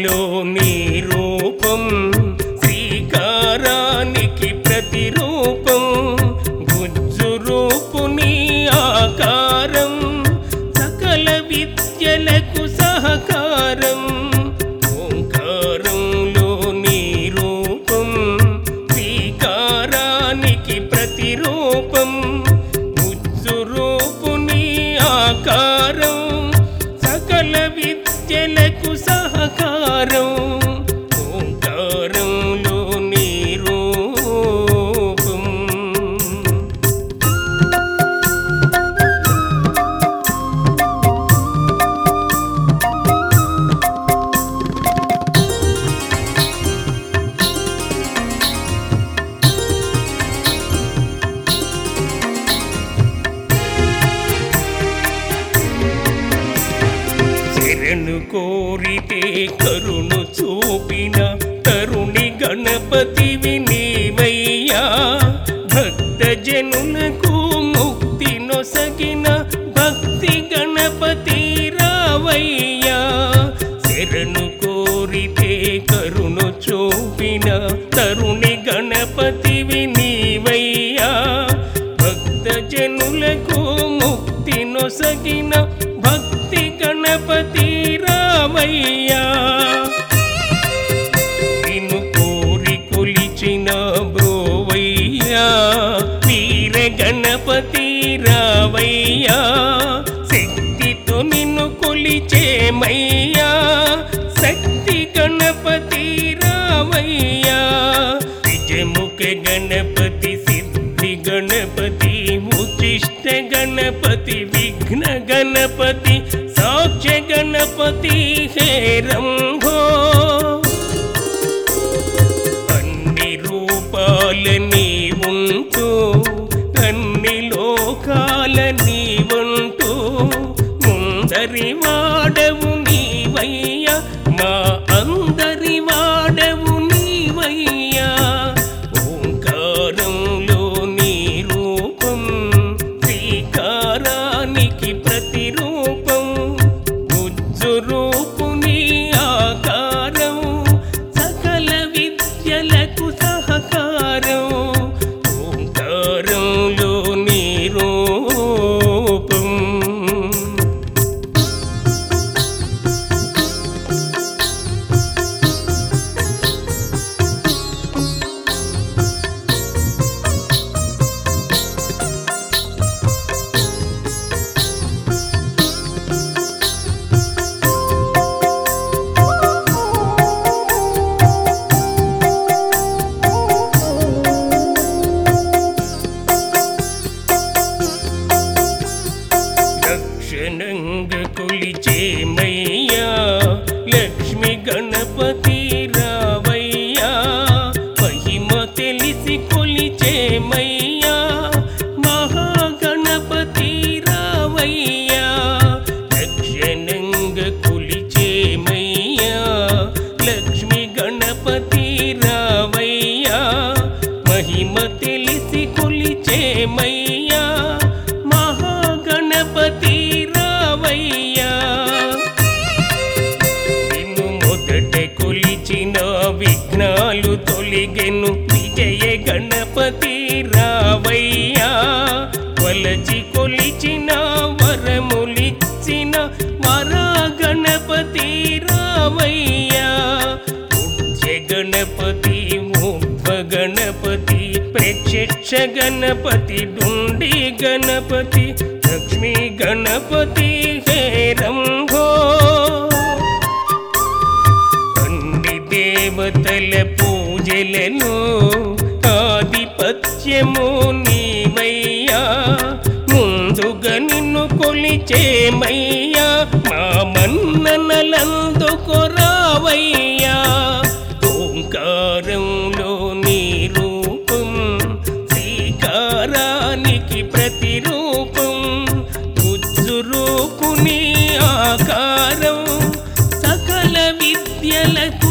ఓంకారంలో నీ రూపం శ్రీకారానికి ప్రతిరూపం గుజ్జు రూపు నీ ఆకారం సకల విద్యలకు సహకారం ఓంకారంలో నీ రూపం శ్రీకారానికి ప్రతిరూపం గుజ్జు రూపు నీ ఆకారం సకల విద్యలకు సహకారం ఓంకారంలో నీ రూపం శరణు కోరితే కరుణు చూపిన తరుణి గణపతివి నీవయ్యా భక్త జనులకు ముక్తి నొసగిన భక్తి గణపతి రావయ్యా శరణు కోరితే కరుణు చూపిన తరుణి గణపతివి నీవయ్యా భక్త జనులకు ముక్తి నొసగిన భక్తి గణపతి రామయ్యా నిన్ను కోరి కొలిచిన బ్రోవయ్యా వీర గణపతి రావయ్యా శక్తితో నిన్ను కొలిచేమయ్యా శక్తి గణపతి రామయ్యా విజముఖ గణపతి సిద్ధి గణపతి ఉచిష్ట గణపతి విఘ్న గణపతి సాక్ష్య గణపతి హే రంభో అన్ని రూపాల నీవుంటూ అన్ని లోకాల నీవుంటూ ముందరి వాడవు నీవయ్యా మా అందరి వాడవు నీవయ్యా ఓంకారంలో నీ రూపం శ్రీకారానికి ప్రతిరూపం గుజ్జు రూపు నీ ఆకారం సకల విద్యలకు సహకారం ఓంకారంలో నీ రూపం లక్షణంగ కొలిచేమయ్యా లక్ష్మి గణపతి రావయ్యా మహిమ తెలిసి కొలిచేమయ్యా మహాగణపతి రావయ్యా లక్షణంగ కొలిచేమయ్యా లక్ష్మి గణపతి రావయ్యా మహిమ తెలిసి కొలిచేమయ్యా మహాగణపతి రావయ్యా నిన్ను మొదట కొలిచిన విఘ్నాలు తొలిగెను విజయ గణపతి రావయ్యా వలచి కొలిచిన వరములిచ్చిన వరా గణపతి రావయ్యా పూజ్య గణపతి ఊర్ధ్వ గణపతి ప్రత్యక్ష గణపతి డుండి గణపతి లక్ష్మీ గణపతి హే రంభో అన్ని దేవతల పూజలను ఆధిపత్యము నీవయ్యా ముందుగా నిన్ను కొలిచేమయ్యా మా మన్ననలందుకొరావయ్యా ఓంకారంలో నీ రూపం శ్రీకారానికి ప్రతిరూపం గుజ్జు రూపు నీ ఆకారం సకల విద్యలకు